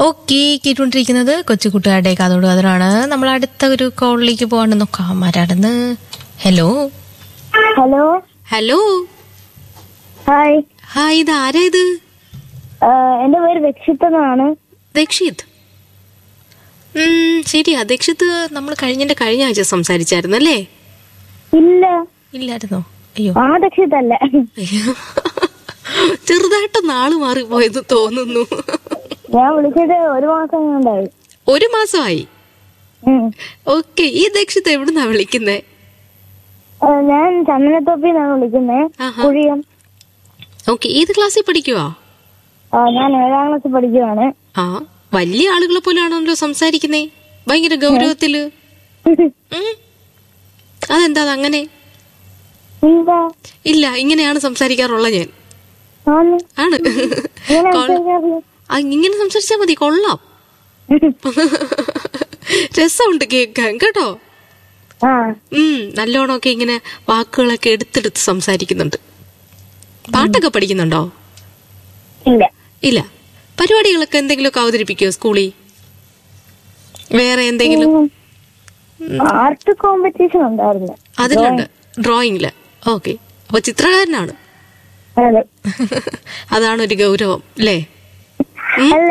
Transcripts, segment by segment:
Okay കേട്ടുകൊണ്ടിരിക്കുന്നത് കൊച്ചുകുട്ടുകാരുടെ കാതോട് കാതോടാണ് നമ്മൾ അടുത്ത ഒരു കോളിലേക്ക് പോകാണ്ട് നോക്കാം ആരാടെന്ന് hello hello hello hi hi ഇത് ആരാ ഇത് ആ, എന്റെ പേര് രക്ഷിത് എന്നാണ് ദക്ഷിത് ഉം, ശരിയാ ദക്ഷിത് നമ്മൾ കഴിഞ്ഞിന്റെ കഴിഞ്ഞ ആഴ്ച സംസാരിച്ചായിരുന്നു അല്ലേ ഇല്ല ഇല്ലായിരുന്നോ അയ്യോ ആ രക്ഷിത് അല്ല അയ്യോ ചെറുതായിട്ട് നാള് മാറിപ്പോയെന്ന് തോന്നുന്നു ഞാൻ വിളിച്ചിട്ട് ഒരു മാസം കൊണ്ടായി ഒരു മാസമായി ഓക്കെ ഈ ദക്ഷിത് എവിടുന്നാ വിളിക്കുന്നേ ഞാൻ ചന്ദനത്തോപ്പിന്നാണ് വിളിക്കുന്നത് ആഹാ. കുഴിയം ഓക്കെ ഏത് ക്ലാസ്സിൽ പഠിക്കുവാ ആ, ഞാൻ ഏഴാം ക്ലാസ്സിൽ പഠിക്കുവാണ് ആ വലിയ ആളുകളെ പോലാണല്ലോ സംസാരിക്കുന്നേ ഭയങ്കര ഗൗരവത്തില് ഉം. അതെന്താ അങ്ങനെ എന്താ ഇല്ല ഇങ്ങനെയാണ് സംസാരിക്കാറുള്ള ഞാൻ ആന്ന് ആണ് ഇങ്ങനെ കൊള്ള- സംസാരിക്കാറില്ല. ആ, ഇങ്ങനെ സംസാരിച്ചാ മതി കൊള്ളാം രസമുണ്ട് കേൾക്കാൻ കേട്ടോ ആ ഉം നല്ലോണമൊക്കെ ഇങ്ങനെ വാക്കുകളൊക്കെ എടുത്തെടുത്ത് സംസാരിക്കുന്നുണ്ട് പാട്ടൊക്കെ പഠിക്കുന്നുണ്ടോ ഇല്ല ഇല്ല പരിപാടികളൊക്കെ എന്തെങ്കിലുമൊക്കെ അവതരിപ്പിക്കുമോ സ്കൂളിൽ വേറെ എന്തെങ്കിലും ആർട്ട് കോമ്പറ്റീഷൻ ഉണ്ടായിരുന്നു അതിലുണ്ട് ഡ്രോയിങ്ങില് ഓക്കെ അപ്പൊ ചിത്രകാരനാണ് അതെ അതാണ് ഒരു ഗൗരവം അല്ലേ അല്ല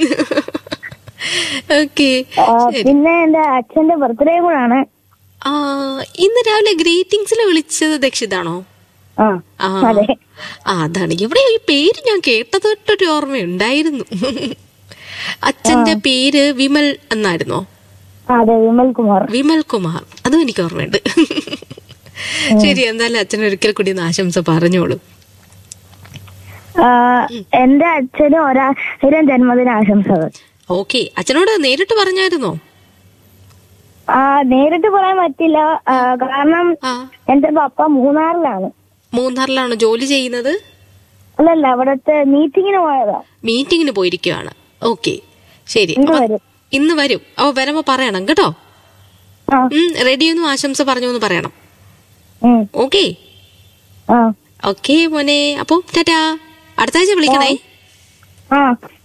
ഓക്കെ ആ, പിന്നെ എന്റെ അച്ഛന്റെ ബർത്ത്ഡേ കൂടാണ് ആ ഇന്ന് രാവിലെ ഗ്രീറ്റിംഗ്സിൽ വിളിച്ചത് ദക്ഷിതാണോ ആ ആ അതെ ആ, അതാണ് എവിടെ ഈ പേര് ഞാൻ കേട്ടതൊട്ടൊരു ഓർമ്മയുണ്ടായിരുന്നു അച്ഛന്റെ പേര് വിമൽ എന്നായിരുന്നോ അതെ വിമൽ കുമാർ വിമൽ കുമാർ അതും എനിക്ക് ഓർമ്മയുണ്ട് ശരി എന്തായാലും അച്ഛൻ ഒരിക്കൽ കൂടി ഒന്ന് ആശംസ പറഞ്ഞോളൂ ആ, എന്റെ അച്ഛന് ഒരായിരം ജന്മദിന ആശംസകൾ ഓക്കെ അച്ഛനോട് നേരിട്ട് പറഞ്ഞായിരുന്നോ ആ നേരിട്ട് പറയാൻ പറ്റില്ല ആ, കാരണം ആ എന്റെ പപ്പ മൂന്നാറിലാണ് മൂന്നാറിലാണോ ജോലി ചെയ്യുന്നത് അല്ലല്ല അവിടത്തെ മീറ്റിങ്ങിന് പോയതാ മീറ്റിങ്ങിന് പോയിരിക്കുവാണ് ഓക്കെ ശരി ഇന്ന് അപ്പൊ വരും ഇന്ന് വരും ഓ വരുമ്പോ പറയണം കേട്ടോ ആ റെഡിയൊന്നും ആശംസ പറഞ്ഞു എന്ന് പറയണം ഉം, ഓക്കെ ആ ഓക്കെ മോനെ അപ്പൊ ടാറ്റാ അടുത്ത ആഴ്ച വിളിക്കണേ ആ